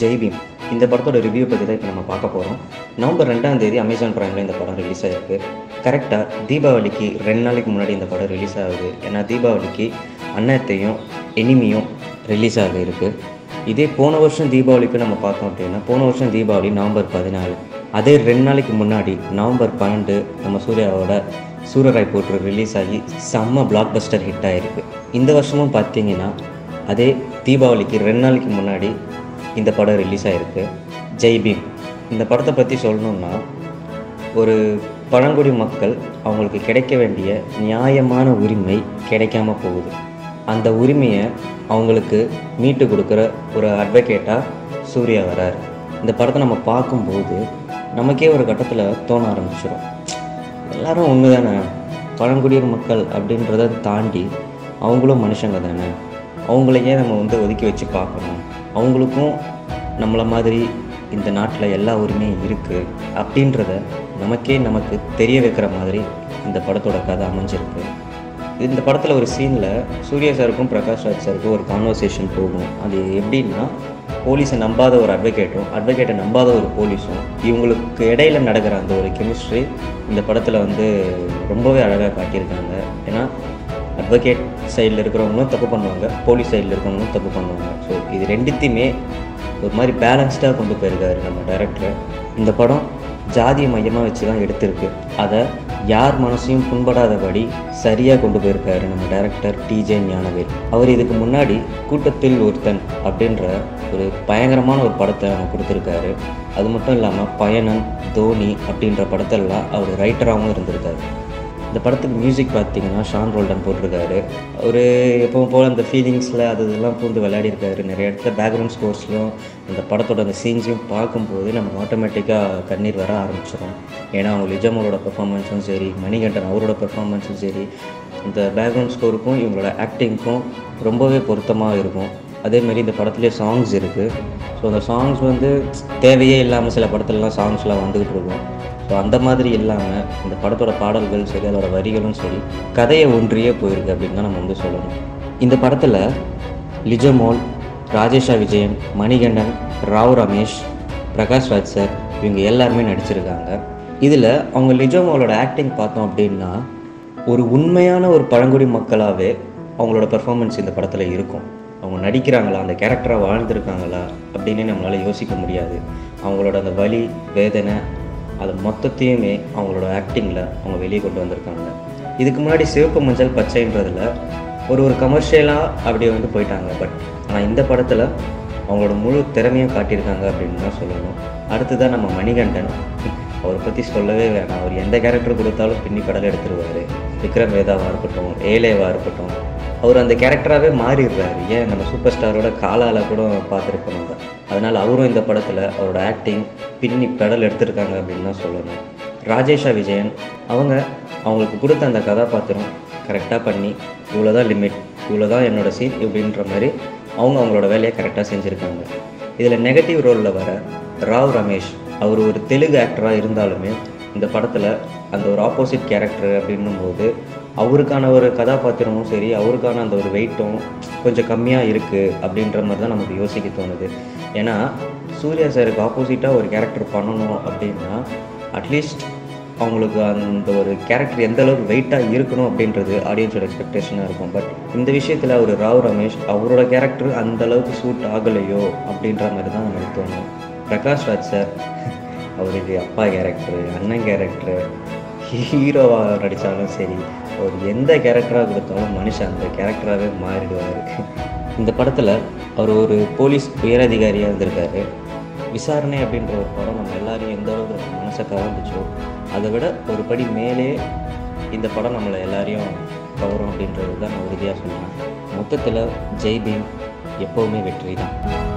Jai beam இந்த படத்தோட review பற்றி தான் இப்போ நம்ம பார்க்க போகிறோம் நவம்பர் ரெண்டாம் தேதி அமேசான் ப்ரைமில் இந்த படம் ரிலீஸ் ஆகிருக்கு கரெக்டாக தீபாவளிக்கு ரெண்டு நாளைக்கு முன்னாடி இந்த படம் ரிலீஸ் ஆகுது ஏன்னா தீபாவளிக்கு அன்னத்தையும் எனிமியும் ரிலீஸ் ஆக இருக்கு இதே போன வருஷம் தீபாவளிக்கு நம்ம பார்த்தோம் அப்படின்னா போன வருஷம் தீபாவளி நவம்பர் பதினாலு அதே ரெண்டு நாளைக்கு முன்னாடி நவம்பர் பன்னெண்டு நம்ம சூர்யாவோட சூரராய் போட்டு ரிலீஸ் ஆகி செம்ம பிளாக் பஸ்டர் ஹிட் ஆகிருக்கு இந்த வருஷமும் பார்த்தீங்கன்னா அதே தீபாவளிக்கு ரெண்டு நாளைக்கு முன்னாடி இந்த படம் ரிலீஸ் ஆகிருக்கு ஜெய் பீம் இந்த படத்தை பற்றி சொல்லணுன்னா ஒரு பழங்குடி மக்கள் அவங்களுக்கு கிடைக்க வேண்டிய நியாயமான உரிமை கிடைக்காம போகுது அந்த உரிமையை அவங்களுக்கு மீட்டு கொடுக்குற ஒரு அட்வொகேட்டாக சூர்யா வரார் இந்த படத்தை நம்ம பார்க்கும்போது நமக்கே ஒரு கட்டத்தில் தோண ஆரம்பிச்சிடும் எல்லாரும் ஒன்று தானே பழங்குடியின மக்கள் அப்படின்றத தாண்டி அவங்களும் மனுஷங்க தானே அவங்கள ஏன் நம்ம வந்து ஒதுக்கி வச்சு பார்க்கணும் அவங்களுக்கும் நம்மளை மாதிரி இந்த நாட்டில் எல்லா உரிமையும் இருக்குது அப்படின்றத நமக்கே நமக்கு தெரிய வைக்கிற மாதிரி இந்த படத்தோட கதை அமைஞ்சிருக்கு இந்த படத்தில் ஒரு சீனில் சூர்யா சாருக்கும் பிரகாஷ் ராஜ் சாருக்கும் ஒரு கான்வர்சேஷன் போகும் அது எப்படின்னா போலீஸை நம்பாத ஒரு அட்வொகேட்டும் அட்வொகேட்டை நம்பாத ஒரு போலீஸும் இவங்களுக்கு இடையில நடக்கிற அந்த ஒரு கெமிஸ்ட்ரி இந்த படத்தில் வந்து ரொம்பவே அழகாக காட்டியிருக்காங்க ஏன்னா அட்வொகேட் சைடில் இருக்கிறவங்களும் தப்பு பண்ணுவாங்க போலீஸ் சைடில் இருக்கிறவங்களும் தப்பு பண்ணுவாங்க ஸோ இது ரெண்டுத்தையுமே ஒரு மாதிரி பேலன்ஸ்டாக கொண்டு போயிருக்காரு நம்ம டைரக்டர் இந்த படம் ஜாதியை மையமாக வச்சு தான் எடுத்திருக்கு அதை யார் மனசையும் புண்படாதபடி சரியாக கொண்டு போயிருக்காரு நம்ம டைரக்டர் டிஜே ஞானவேல் அவர் இதுக்கு முன்னாடி கூட்டத்தில் ஒருத்தன் அப்படின்ற ஒரு பயங்கரமான ஒரு படத்தை அவங்க கொடுத்துருக்காரு அது மட்டும் இல்லாமல் பயணன் தோனி அப்படின்ற படத்தெல்லாம் அவர் ரைட்டராகவும் இருந்திருக்காரு இந்த படத்துக்கு மியூசிக் பார்த்தீங்கன்னா ஷான் ரோல்டன் போட்டிருக்காரு அவர் எப்பவும் போல் அந்த ஃபீலிங்ஸில் அது இதெல்லாம் பூந்து விளையாடிருக்காரு நிறைய இடத்துல பேக்ரவுண்ட் ஸ்கோர்ஸ்லையும் அந்த படத்தோட அந்த சீன்ஸையும் பார்க்கும்போது நம்ம ஆட்டோமேட்டிக்காக கண்ணீர் வர ஆரம்பிச்சிடும் ஏன்னா அவங்க லிஜமோட பெர்ஃபார்மன்ஸும் சரி மணிகண்டன் அவரோட பெர்ஃபார்மன்ஸும் சரி இந்த பேக்ரவுண்ட் ஸ்கோருக்கும் இவங்களோட ஆக்டிங்க்கும் ரொம்பவே பொருத்தமாக இருக்கும் அதேமாரி இந்த படத்துலேயே சாங்ஸ் இருக்குது ஸோ அந்த சாங்ஸ் வந்து தேவையே இல்லாமல் சில படத்துலலாம் சாங்ஸ்லாம் வந்துக்கிட்டு இருக்கும் ஸோ அந்த மாதிரி இல்லாமல் இந்த படத்தோட பாடல்கள் சரி அதோட வரிகளும் சரி கதையை ஒன்றியே போயிருக்கு அப்படின்னு தான் நம்ம வந்து சொல்லணும் இந்த படத்தில் லிஜமோல் ராஜேஷா விஜயன் மணிகண்டன் ராவ் ரமேஷ் பிரகாஷ் ராஜ் சார் இவங்க எல்லாருமே நடிச்சிருக்காங்க இதில் அவங்க லிஜோமோலோட ஆக்டிங் பார்த்தோம் அப்படின்னா ஒரு உண்மையான ஒரு பழங்குடி மக்களாகவே அவங்களோட பெர்ஃபார்மன்ஸ் இந்த படத்தில் இருக்கும் அவங்க நடிக்கிறாங்களா அந்த கேரக்டராக வாழ்ந்துருக்காங்களா அப்படின்னு நம்மளால் யோசிக்க முடியாது அவங்களோட அந்த வலி வேதனை அது மொத்தத்தையுமே அவங்களோட ஆக்டிங்கில் அவங்க வெளியே கொண்டு வந்திருக்காங்க இதுக்கு முன்னாடி சிவப்பு மஞ்சள் பச்சைன்றதில் ஒரு ஒரு கமர்ஷியலாக அப்படி வந்து போயிட்டாங்க பட் ஆனால் இந்த படத்தில் அவங்களோட முழு திறமையும் காட்டியிருக்காங்க அப்படின்னு தான் சொல்லணும் அடுத்ததான் நம்ம மணிகண்டன் அவரை பற்றி சொல்லவே வேணாம் அவர் எந்த கேரக்டர் கொடுத்தாலும் பின்னி கடல் எடுத்துருவார் விக்ரம் வேதாவாக இருக்கட்டும் ஏலேவாக இருக்கட்டும் அவர் அந்த கேரக்டராகவே மாறிடுறாரு ஏன் நம்ம சூப்பர் ஸ்டாரோட காலால் கூட பார்த்துருக்கோம் நம்ம அதனால் அவரும் இந்த படத்தில் அவரோட ஆக்டிங் பின்னி பெடல் எடுத்திருக்காங்க அப்படின்னு தான் சொல்லணும் ராஜேஷா விஜயன் அவங்க அவங்களுக்கு கொடுத்த அந்த கதாபாத்திரம் கரெக்டாக பண்ணி இவ்வளோ தான் லிமிட் இவ்வளோ தான் என்னோட சீன் இப்படின்ற மாதிரி அவங்க அவங்களோட வேலையை கரெக்டாக செஞ்சுருக்காங்க இதில் நெகட்டிவ் ரோலில் வர ராவ் ரமேஷ் அவர் ஒரு தெலுங்கு ஆக்டராக இருந்தாலுமே இந்த படத்தில் அந்த ஒரு ஆப்போசிட் கேரக்டர் அப்படின்னும் போது அவருக்கான ஒரு கதாபாத்திரமும் சரி அவருக்கான அந்த ஒரு வெயிட்டும் கொஞ்சம் கம்மியாக இருக்குது அப்படின்ற மாதிரி தான் நமக்கு யோசிக்க தோணுது ஏன்னா சூர்யா சாருக்கு ஆப்போசிட்டாக ஒரு கேரக்டர் பண்ணணும் அப்படின்னா அட்லீஸ்ட் அவங்களுக்கு அந்த ஒரு கேரக்டர் எந்த அளவுக்கு வெயிட்டாக இருக்கணும் அப்படின்றது ஆடியன்ஸோட எக்ஸ்பெக்டேஷனாக இருக்கும் பட் இந்த விஷயத்தில் அவர் ராவ் ரமேஷ் அவரோட கேரக்டர் அந்த அளவுக்கு சூட் ஆகலையோ அப்படின்ற மாதிரி தான் நமக்கு தோணும் பிரகாஷ் ராஜ் சார் அவருக்கு அப்பா கேரக்டர் அண்ணன் கேரக்டர் ஹீரோவாக நடித்தாலும் சரி அவர் எந்த கேரக்டராக கொடுத்தாலும் மனுஷன் அந்த கேரக்டராகவே மாறிடுவார் இந்த படத்தில் அவர் ஒரு போலீஸ் உயரதிகாரியாக இருந்திருக்காரு விசாரணை அப்படின்ற ஒரு படம் நம்ம எல்லாரையும் எந்த அளவுக்கு நம்ம மனசை கவர்ந்துச்சோ அதை விட ஒரு படி மேலே இந்த படம் நம்மளை எல்லாரையும் கவரும் அப்படின்றது தான் நான் உறுதியாக சொல்லுவேன் மொத்தத்தில் ஜெய் பீம் எப்போவுமே வெற்றி தான்